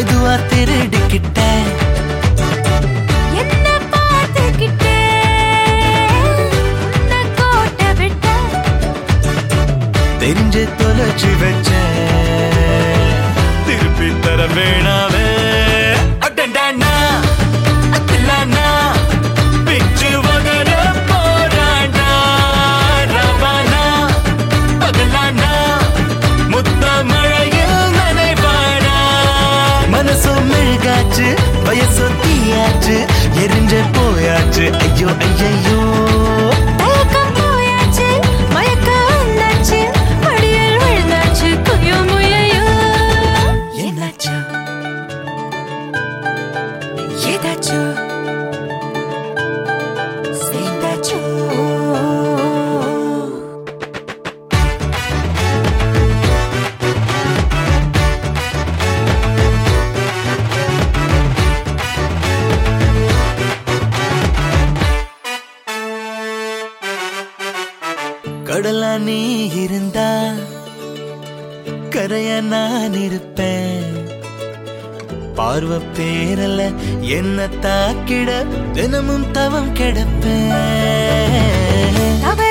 மெதுவா திருடிக்கிட்ட என்ன பார்த்துக்கிட்டே உன்னை கோட்டை விட்ட தெரிஞ்சு தொலைச்சு வச்ச திருப்பி தர வேணாவே அடண்டானா அத்திலானா பிச்சு வகர போராண்டா ரவானா பகலானா முத்த மழையில் நனைவாடா மனசும் மெழுகாச்சு வயசும் தீயாச்சு எரிஞ்ச போயாச்சு ஐயோ ஐயையோ தயக்கம் போயாச்சு மயக்கம் வந்தாச்சு மடியில் விழுந்தாச்சு குயோ முயையோ என்னாச்சு ஏதாச்சோ சேர்ந்தாச்சோ கடலா நீ இருந்தா கரைய நான் இருப்பேன் பார்வை பேரல என்ன தாக்கிட தினமும் தவம் கிடப்பேன் தவ